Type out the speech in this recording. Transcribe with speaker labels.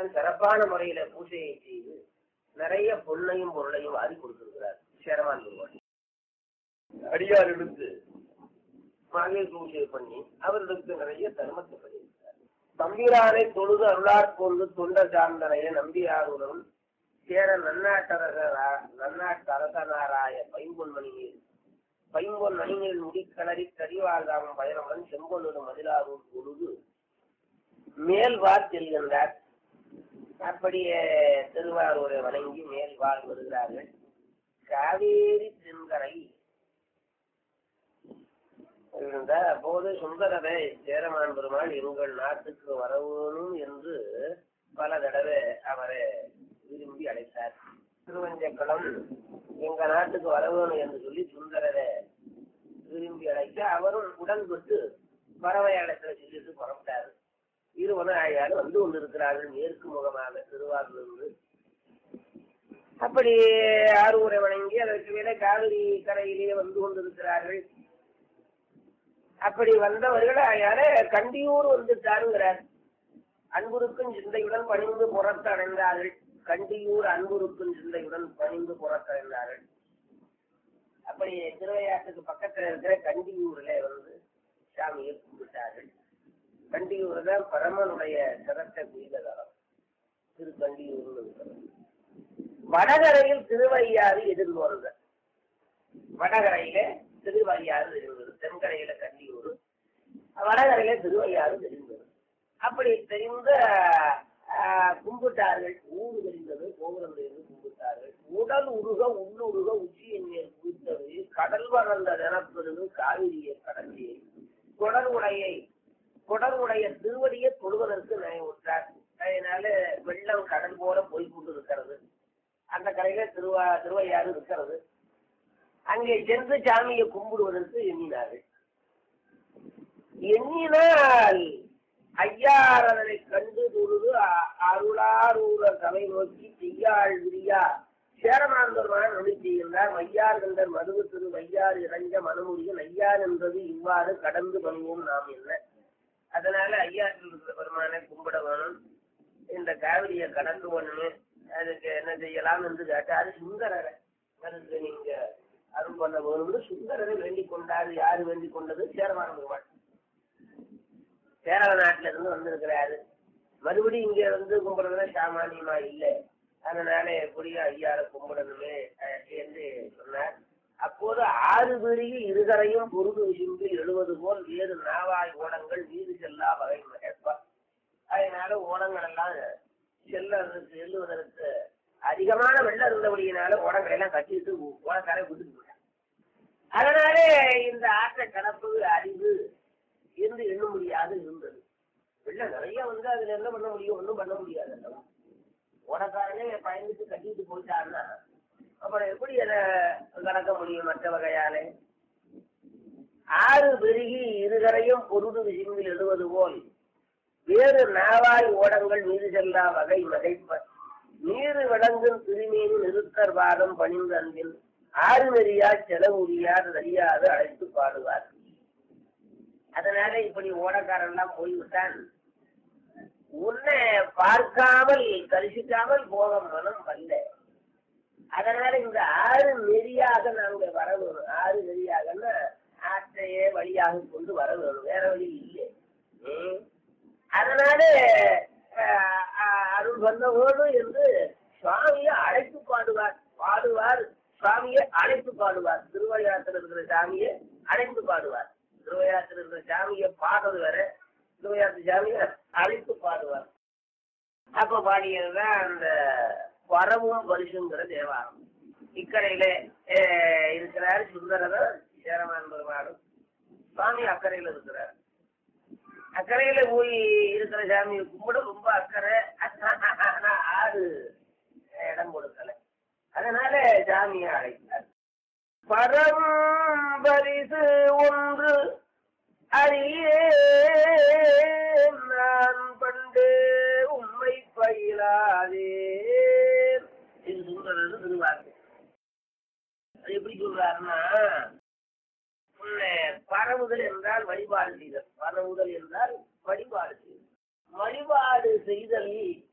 Speaker 1: இப்படித்தான் சிறப்பான முறையில பூஜையை செய்து நிறைய பொருளையும் பொருளையும் வாரி கொடுத்திருக்கிறார் சேரமான் பெருமாள் அடியார்களுக்கு மகளிர் பூஜை பண்ணி அவர்களுக்கு நிறைய தர்மத்தை பண்ணியிருக்கிறார் தம்பிரானை தொழுது அருளாற் கொண்டு தொண்டர் சார்ந்தனைய நம்பியாருடன் சேர நன்னாட்டரசரா நன்னாட்டரசனாராய பைம்பொன் மணிநீர் பைம்பொன் மணிநீர் முடிக்கலரி கரிவாழ்தாமம் பயணமுடன் செம்பொன்னொரு மதிலாரூர் தொழுது மேல்வார் செல்கின்றார் அப்படியே திருவாரூரை வணங்கி மேல்வார் வருகிறார்கள் காவேரி தென்கரை இருந்த அப்போது சுந்தரரை சேரமான் பெருமாள் எங்கள் நாட்டுக்கு வரவேணும் என்று பல தடவை அவரை விரும்பி அழைத்தார் திருவஞ்சக்குளம் எங்க நாட்டுக்கு வரவேணும் என்று சொல்லி சுந்தரரை விரும்பி அழைக்க அவரும் உடன்பட்டு பறவை அழைத்துல சொல்லிட்டு புறப்பட்டாரு இருவரும் ஆயாலும் வந்து கொண்டிருக்கிறார்கள் மேற்கு முகமாக திருவாரூரிலிருந்து அப்படி ஆரூரை வணங்கி அதற்கு மேலே காவிரி கரையிலே வந்து கொண்டிருக்கிறார்கள் அப்படி வந்தவர்கள் ஆயால கண்டியூர் வந்துட்டாருங்கிறார் அன்புருக்கும் சிந்தையுடன் பணிந்து புறத்தடைந்தார்கள் கண்டியூர் அன்புருக்கும் சிந்தையுடன் பணிந்து புறத்தடைந்தார்கள் அப்படி திருவையாற்றுக்கு பக்கத்துல இருக்கிற கண்டியூர்ல வந்து சாமியை கும்பிட்டார்கள் கண்டியூர் தான் பரமனுடைய சிறத்த குயிலதளம் திரு கண்டியூர்னு இருக்கிறது வடகரையில் திருவையாறு எதிர்கொள்க வடகரையில திருவையாறு தெரிந்தது தென்கரையில கண்டியூர் வடகரையில திருவையாறு தெரிந்தது அப்படி தெரிந்த ஆஹ், கும்பிட்டார்கள் ஊரு தெரிந்தது கோபுரம் தெரிந்து கும்பிட்டார்கள் உடல் உருக உள்ளுருக உச்சியின் மேல் குவித்தது கடல் வளர்ந்த நிலப்பெருகு காவிரியை கடந்தி குடல் உடையை குடல் உடைய திருவடியை தொழுவதற்கு நினைவுற்றார் அதனால வெள்ளம் கடல் போல போய் கொண்டு இருக்கிறது அந்த கரையில திருவா திருவையாறு இருக்கிறது அங்கே சென்று சாமியை கும்பிடுவதற்கு எண்ணினார்கள் எண்ணினால் ஐயாரதனை கண்டு தொழுது அ- அருளாரூர சபை நோக்கி செய்யாள் விரியா சேரமாந்தர்மான நொடி செய்கின்றார் மையார் கண்டர் மதுவு திரு வையார் இறஞ்ச மனமுடியும் ஐயார் என்பது இவ்வாறு கடந்து பண்ணுவோம் நாம் என்ன அதனால ஐயாற்றில் இருக்கிற பெருமானை கும்பிட வேணும் இந்த காவிரியை கடந்து ஒண்ணுமே அதுக்கு என்ன செய்யலாம் என்று கேட்டாரு சுந்தரரை அதுக்கு நீங்க அருள் பண்ண வேணும்னு சுந்தரரை வேண்டிக் கொண்டாரு யாரு வேண்டிக் கொண்டது சேரமான பெருமாள் கேரள நாட்டுல இருந்து வந்திருக்கிறாரு மறுபடியும் இங்க வந்து கும்பிடுறதுல சாமானியமா இல்லை அதனால எப்படியும் ஐயார கும்பிடணுமே அஹ், என்று சொன்னார் அப்போது ஆறு பெரிய இருகரையும் பொருது விசும்பி எழுவது போல் வேறு நாவாய் ஓடங்கள் வீடு செல்லா வகை மகேப்பா அதனால ஓடங்கள் எல்லாம் செல்லறதுக்கு செல்லுவதற்கு அதிகமான வெள்ளம் இருந்தபடியினால ஓடங்களை எல்லாம் கட்டிட்டு ஓடக்காரை விட்டுட்டு போயிட்டாங்க அதனால இந்த ஆற்றை கடப்பது அறிவு என்று எண்ண முடியாது இருந்தது வெள்ளம் நிறைய வந்து அதுல என்ன பண்ண முடியும் ஒன்றும் பண்ண முடியாது அல்லவா ஓடக்காரனே பயந்துட்டு கட்டிட்டு போயிட்டாருன்னா அப்புறம் எப்படி அதை கடக்க முடியும் மற்ற வகையாலே ஆறு பெருகி இருகரையும் பொருது விசும்பில் எழுவது போல் வேறு நாவாய் ஓடங்கள் மீது செல்லா வகை மதைப்ப நீரு விளங்கும் திருமீன் நிறுத்தர் பாதம் பணிந்து அன்பில் ஆறு நெறியா செலவுரியார் அறியாது அழைத்து பாடுவார் அதனால இப்படி ஓடக்காரெல்லாம் போய்விட்டான் உன்னை பார்க்காமல் தரிசிக்காமல் போக மனம் வல்ல அதனால இந்த ஆறு நெறியாக நாங்க வர வேணும் ஆறு நெறியாகன்னா ஆற்றையே வழியாக கொண்டு வர வேணும் வேற வழி இல்லை ம். அதனால அஹ், அஹ், அருள் வந்த வேணும் என்று சுவாமியை அழைத்து பாடுவார் பாடுவார் சுவாமியை அழைத்து பாடுவார் திருவையாற்றில் இருக்கிற சாமியை அழைத்து பாடுவார் திருவையாற்றில் இருக்கிற சாமியை பாடுறது வேற திருவையாற்று சாமியை அழைத்து பாடுவார் அப்ப பாடியதுதான் அந்த வரவும் பரிசுங்கிற தேவாரம் இக்கரையில அஹ், இருக்கிறார் சுந்தரர் சேரமான் பெருமாளும் சுவாமி அக்கறையில இருக்கிறார் அக்கறையில போய் இருக்கிற சாமியை கும்பிட ரொம்ப அக்கறை ஆனா ஆறு இடம் கொடுக்கல அதனால சாமியை அழைத்தார் பரம்பரிசு ஒன்று அறியே நான் பண்டு உண்மை பயிலாதே இது சுந்தரர் திருவாக்கு அது எப்படி சொல்றாருன்னா உன்னை பரவுதல் என்றால் வழிபாடு செய்தல் பரவுதல் என்றால் வழிபாடு செய்தல் வழிபாடு செய்தல்